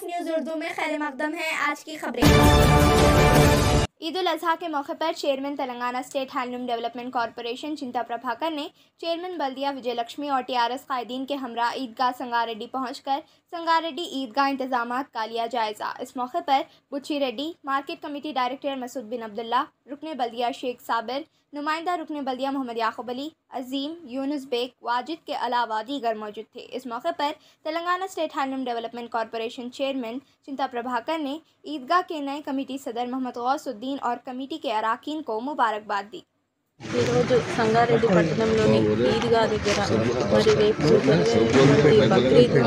News Urdu में खैर मकदम है आज की खबरें ईद उल अजहा के मौके पर chairman Telangana state handloom development corporation Chinta Prabhakar ने चेयरमैन बल्दिया विजयलक्ष्मी और टीआरएस कायदीन के हमरा ईदगाह संगारेड्डी पहुंचकर संगारेड्डी ईदगाह इंतजाम का लिया जायजा इस मौके पर Bucchi Reddy market committee director Masood bin Abdullah रुकन बल्दिया शेख साबिर नुमाइंदा रुकन बल्दिया मोहम्मद याकूब अली अजीम यूनुस बेग वाजिद के अलावा दीगर मौजूद थे इस मौके पर Telangana state handloom development corporation chairman Chinta Prabhakar ने ईदगाह के नए कमेटी सदर मोहम्मद गौसुद्दीन और कमेटी के अरकान को मुबारकबाद दी ఈరోజు సంగారెడ్డి పట్టణంలోని ఈద్గా దగ్గర మరి రేపు జరిగేటువంటి బక్రీద్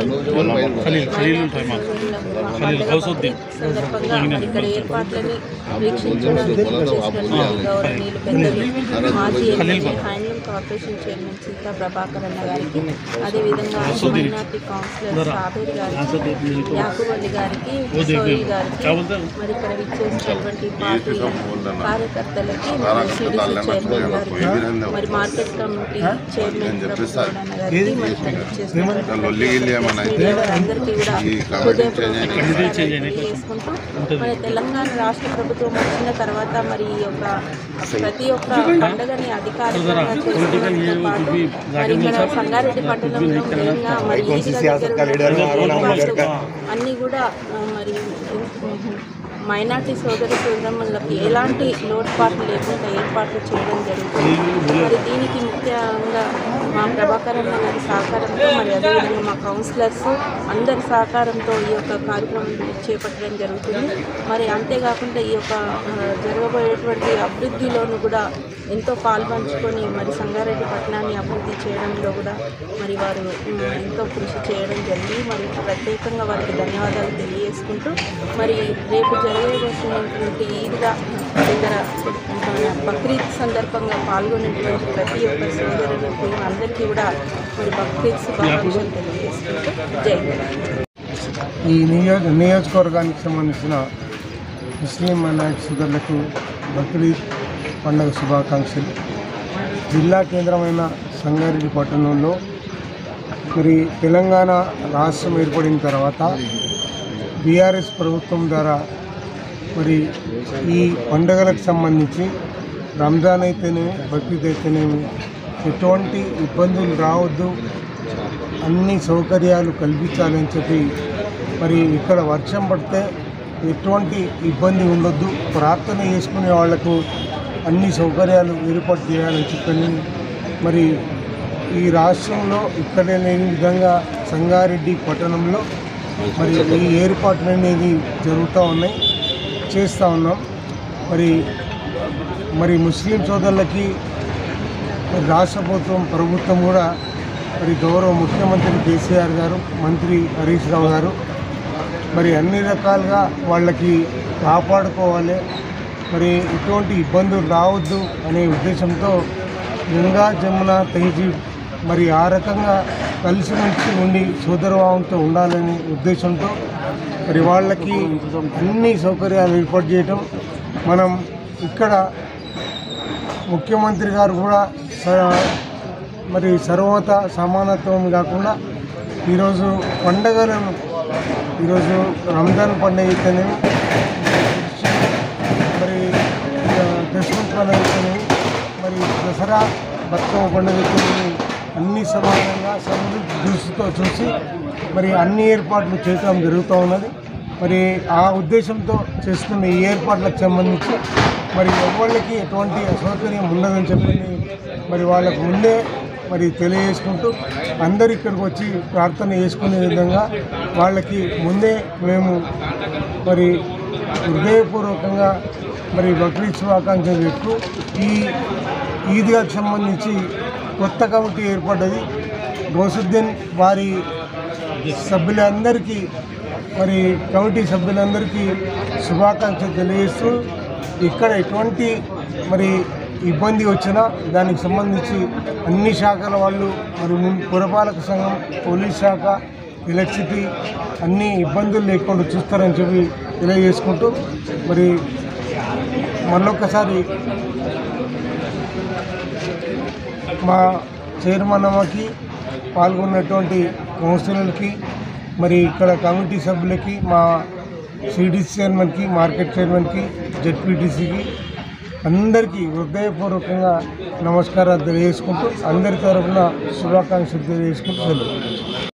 సందర్భంగా మరి ఇక్కడ ఏర్పాట్లని వీక్షించడానికి చేసినటువంటి గౌరవనీయులు పెద్దలు మాజీ MLA handloom corporation chairman Sita Prabhakar అన్న గారికి అదేవిధంగా మైనార్టీ కౌన్సిలర్ సాబేర్ గారికి యాకూబ్ అలీ గారికి సోయి గారికి మరి ఇక్కడ విచ్చేసినటువంటి పార్టీ కార్యకర్తలకి మరి సిడిసి చైర్మన్ గారికి మరి మార్కెట్ కమిటీ చైర్మన్ ప్రభుత్వం అన్న గారికి మరి ఇక్కడ విచ్చేసినటువంటి లొల్లి గిల్లి ఏమన్నా అయితే మీడియా వారందరికీ కూడా ఈ కమిటీ హృదయపూర్వక తెలియజేసుకుంటూ మరి తెలంగాణ రాష్ట్ర ప్రభుత్వం వచ్చిన తర్వాత మరి ఈ యొక్క ప్రతి ఒక్క పండుగని అధికారికంగా చేసుకోవడంతో పాటు మరి ఇక్కడ సంగారెడ్డి పట్టణంలో మెయిన్గా మరి ఈద్గా దగ్గర ఉన్నటువంటి అన్నీ కూడా ఆ, మరి మైనార్టీ సోదర సోదరులకు ఎలాంటి లోటుపాట్లు లేకుండా ఏర్పాట్లు చేయడం జరుగుతుంది మరి దీనికి ముఖ్యంగా మా ప్రభాకర్ అన్న గారి సహకారంతో మరి అదేవిధంగా మా కౌన్సిలర్స్ అందరి సహకారంతో ఈ యొక్క కార్యక్రమం చేపట్టడం జరుగుతుంది మరి అంతేకాకుండా ఈ యొక్క ఆ, జరగబోయేటువంటి అభివృద్ధిలోను కూడా ఎంతో పాల్పంచుకొని మరి సంగారెడ్డి పట్టణాన్ని అభివృద్ధి చేయడంలో కూడా మరి వారు ఉమ్, ఎంతో కృషి చేయడం జరిగింది మరి ప్రత్యేకంగా వారికి ధన్యవాదాలు తెలియజేసుకుంటూ మరి రేపు జరగబోతున్నటువంటి ఈద్గా దగ్గర మన బక్రీద్ సందర్భంగా పాల్గొనేటువంటి ప్రతి ఒక్క సోదరులకు అందరికీ కూడా మరి బక్రీద్ శుభాకాంక్షలు తెలియజేసుకుంటూ జై హింద్. ఈ నియోజ నియోజకవర్గానికి సంబంధించిన ముస్లిం మైనార్టీ సోదరులకు బక్రీద్ పండుగ శుభాకాంక్షలు జిల్లా కేంద్రమైన సంగారెడ్డి పట్టణంలో మరి తెలంగాణ రాష్ట్రం ఏర్పడిన తర్వాత బీఆర్ఎస్ ప్రభుత్వం ద్వారా మరి ఈ పండుగలకు సంబంధించి రంజాన్ అయితేనేమి బక్రీద్ అయితేనేమి ఎటువంటి ఇబ్బందులు రావద్దు అన్ని సౌకర్యాలు కల్పించాలని చెప్పి మరి ఇక్కడ వర్షం పడితే ఎటువంటి ఇబ్బంది ఉండొద్దు ప్రార్థన చేసుకునే వాళ్లకు అన్ని సౌకర్యాలు ఏర్పాటు చేయాలని చెప్పని మరి ఈ రాష్ట్రంలో ఇక్కడే లేని విధంగా సంగారెడ్డి పట్టణంలో మరి ఈ ఏర్పాట్లు అనేది జరుగుతూ ఉన్నాయి చేస్తూ ఉన్నాం మరి మరి ముస్లిం సోదరులకి మరి రాష్ట్ర ప్రభుత్వం ప్రభుత్వం కూడా మరి గౌరవ ముఖ్యమంత్రి కేసీఆర్ గారు మంత్రి హరీష్ రావు గారు మరి అన్ని రకాలుగా వాళ్ళకి కాపాడుకోవాలి మరి ఎటువంటి ఇబ్బందులు రావద్దు అనే ఉద్దేశంతో గంగా జమున తహజీబ్ మరి ఆ రకంగా కలిసిమెలిసి ఉండి సోదరభావంతో ఉండాలనే ఉద్దేశంతో మరి వాళ్ళకి అన్ని సౌకర్యాలు ఏర్పాటు చేయటం మనం ఇక్కడ ముఖ్యమంత్రి గారు కూడా స- మరి సర్వత సమానత్వం కాకుండా ఈరోజు పండగలను ఈరోజు రంజాన్ పండుగ అయితేనేమి మరి ఆ, క్రిస్మస్ పండుగ అయితేనేమి మరి దసరా బతుకమ్మ పండుగ అయితేనేమి అన్ని సమానంగా సమృద్ధి దృష్టితో చూసి మరి అన్ని ఏర్పాట్లు చేయటం జరుగుతూ ఉన్నది మరి ఆ ఉద్దేశంతో చేస్తున్న ఈ ఏర్పాట్లకు సంబంధించి మరి ఎవరికి ఎటువంటి అసౌకర్యం ఉండదని చెప్పి మరి వాళ్ళకు ముందే మరి తెలియజేసుకుంటూ అందరు ఇక్కడికి వచ్చి ప్రార్థన చేసుకునే విధంగా వాళ్ళకి ముందే మేము మరి హృదయపూర్వకంగా మరి బక్రీద్ శుభాకాంక్షలు చెప్తూ ఈ ఈద్గాకు సంబంధించి కొత్త కమిటీ ఏర్పడ్డది గోసుద్దీన్ వారి సభ్యులందరికీ మరి కమిటీ సభ్యులందరికీ శుభాకాంక్షలు తెలియజేస్తూ ఇక్కడ ఎటువంటి మరి ఇబ్బంది వచ్చినా దానికి సంబంధించి అన్ని శాఖల వాళ్ళు మరి మున్- పురపాలక సంఘం పోలీస్ శాఖ ఎలక్ట్రిసిటీ అన్ని ఇబ్బందులు లేకుండా చూస్తారని చెప్పి తెలియజేసుకుంటూ మరి మళ్ళొక్కసారి మా చైర్మన్ అమ్మకి పాల్గొన్నటువంటి కౌన్సిలర్కి మరి ఇక్కడ కమిటీ సభ్యులకి మా సిడిసి చైర్మన్కి మార్కెట్ చైర్మన్కి జెడ్పీటీసీకి అందరికీ హృదయపూర్వకంగా నమస్కారాలు తెలియజేసుకుంటూ అందరి తరఫున శుభాకాంక్షలు తెలియజేసుకుంటూ సెలవు